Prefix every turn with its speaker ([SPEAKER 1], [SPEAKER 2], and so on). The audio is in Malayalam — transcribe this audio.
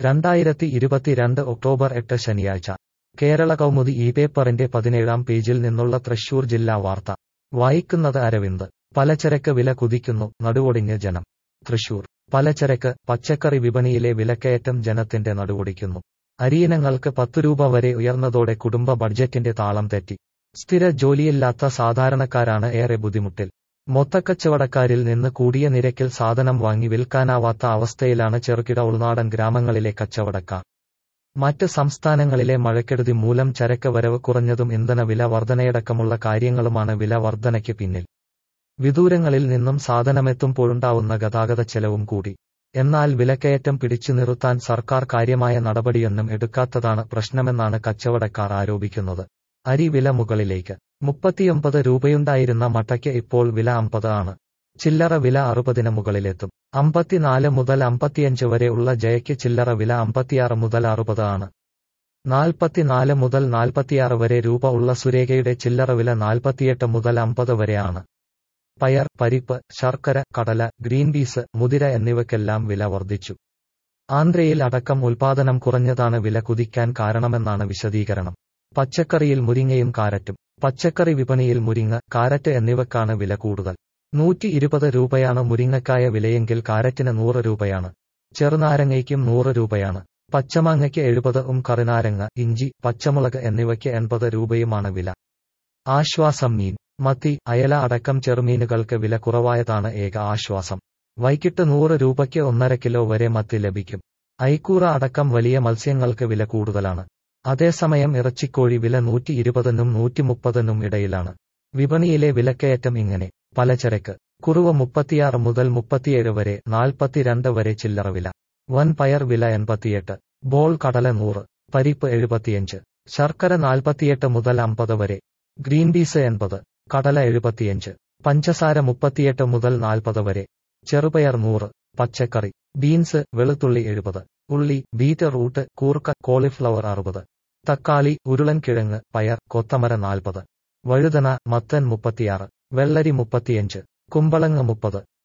[SPEAKER 1] രണ്ടായിരത്തി ഇരുപത്തിരണ്ട് ഒക്ടോബർ എട്ട് ശനിയാഴ്ച കേരള കൗമുദി ഈ പേപ്പറിന്റെ പതിനേഴാം പേജിൽ നിന്നുള്ള തൃശൂർ ജില്ലാ വാർത്ത വായിക്കുന്നത് അരവിന്ദ് പലചരക്ക് വില കുതിക്കുന്നു നടുവൊടിഞ്ഞ് ജനം തൃശൂർ പലചരക്ക് പച്ചക്കറി വിപണിയിലെ വിലക്കയറ്റം ജനത്തിന്റെ നടുവൊടിക്കുന്നു അരിയിനങ്ങൾക്ക് പത്തു രൂപ വരെ ഉയർന്നതോടെ കുടുംബ ബഡ്ജറ്റിന്റെ താളം തെറ്റി സ്ഥിര ജോലിയില്ലാത്ത സാധാരണക്കാരാണ് ഏറെ ബുദ്ധിമുട്ടിൽ മൊത്തക്കച്ചവടക്കാരിൽ നിന്ന് കൂടിയ നിരക്കിൽ സാധനം വാങ്ങി വിൽക്കാനാവാത്ത അവസ്ഥയിലാണ് ചെറുകിട ഉൾനാടൻ ഗ്രാമങ്ങളിലെ കച്ചവടക്കാർ മറ്റ് സംസ്ഥാനങ്ങളിലെ മഴക്കെടുതി മൂലം ചരക്ക് വരവ് കുറഞ്ഞതും ഇന്ധന വില വർധനയടക്കമുള്ള കാര്യങ്ങളുമാണ് വില വർധനയ്ക്ക് പിന്നിൽ വിദൂരങ്ങളിൽ നിന്നും സാധനമെത്തുമ്പോഴുണ്ടാവുന്ന ഗതാഗത ചെലവും കൂടി എന്നാൽ വിലക്കയറ്റം പിടിച്ചു നിർത്താൻ സർക്കാർ കാര്യമായ നടപടിയൊന്നും എടുക്കാത്തതാണ് പ്രശ്നമെന്നാണ് കച്ചവടക്കാർ ആരോപിക്കുന്നത് അരി വില മുകളിലേക്ക് മുപ്പത്തിയൊമ്പത് രൂപയുണ്ടായിരുന്ന മട്ടയ്ക്ക് ഇപ്പോൾ വില അമ്പത് ആണ് ചില്ലറ വില അറുപതിന് മുകളിലെത്തും അമ്പത്തിനാല് മുതൽ അമ്പത്തിയഞ്ച് വരെ ഉള്ള ജയയ്ക്ക് ചില്ലറ വില അമ്പത്തിയാറ് മുതൽ അറുപത് ആണ് നാൽപ്പത്തിനാല് മുതൽ നാൽപ്പത്തിയാറ് വരെ രൂപ ഉള്ള സുരേഖയുടെ ചില്ലറ വില നാൽപ്പത്തിയെട്ട് മുതൽ അമ്പത് വരെയാണ് പയർ പരിപ്പ് ശർക്കര കടല ഗ്രീൻ പീസ് മുതിര എന്നിവയ്ക്കെല്ലാം വില വർദ്ധിച്ചു ആന്ധ്രയിൽ അടക്കം ഉൽപാദനം കുറഞ്ഞതാണ് വില കുതിക്കാൻ കാരണമെന്നാണ് വിശദീകരണം പച്ചക്കറിയിൽ മുരിങ്ങയും കാരറ്റും പച്ചക്കറി വിപണിയിൽ മുരിങ്ങ കാരറ്റ് എന്നിവക്കാണ് വില കൂടുതൽ നൂറ്റി ഇരുപത് രൂപയാണ് മുരിങ്ങക്കായ വിലയെങ്കിൽ കാരറ്റിന് നൂറ് രൂപയാണ് ചെറുനാരങ്ങയ്ക്കും നൂറ് രൂപയാണ് പച്ചമാങ്ങയ്ക്ക് എഴുപത് ഉം കറിനാരങ്ങ ഇഞ്ചി പച്ചമുളക് എന്നിവയ്ക്ക് എൺപത് രൂപയുമാണ് വില ആശ്വാസം മീൻ മത്തി അയല അടക്കം ചെറുമീനുകൾക്ക് വില കുറവായതാണ് ഏക ആശ്വാസം വൈകിട്ട് നൂറ് രൂപയ്ക്ക് ഒന്നര കിലോ വരെ മത്തി ലഭിക്കും ഐക്കൂറ അടക്കം വലിയ മത്സ്യങ്ങൾക്ക് വില കൂടുതലാണ് അതേസമയം ഇറച്ചിക്കോഴി വില നൂറ്റി ഇരുപതിനും നൂറ്റി മുപ്പതിനും ഇടയിലാണ് വിപണിയിലെ വിലക്കയറ്റം ഇങ്ങനെ പലചരക്ക് കുറുവ മുപ്പത്തിയാറ് മുതൽ മുപ്പത്തിയേഴ് വരെ നാൽപ്പത്തിരണ്ട് വരെ ചില്ലറ വില വൻ പയർ വില എൺപത്തിയെട്ട് ബോൾ കടല നൂറ് പരിപ്പ് എഴുപത്തിയഞ്ച് ശർക്കര നാൽപ്പത്തിയെട്ട് മുതൽ അമ്പത് വരെ ഗ്രീൻ പീസ് എൺപത് കടല എഴുപത്തിയഞ്ച് പഞ്ചസാര മുപ്പത്തിയെട്ട് മുതൽ നാൽപ്പത് വരെ ചെറുപയർ നൂറ് പച്ചക്കറി ബീൻസ് വെളുത്തുള്ളി എഴുപത് ഉള്ളി ബീറ്റ്റൂട്ട് കൂർക്ക കോളിഫ്ലവർ അറുപത് തക്കാളി ഉരുളൻകിഴങ്ങ് പയർ കൊത്തമര നാൽപ്പത് വഴുതന മത്തൻ മുപ്പത്തിയാറ് വെള്ളരി മുപ്പത്തിയഞ്ച് കുമ്പളങ്ങ മുപ്പത്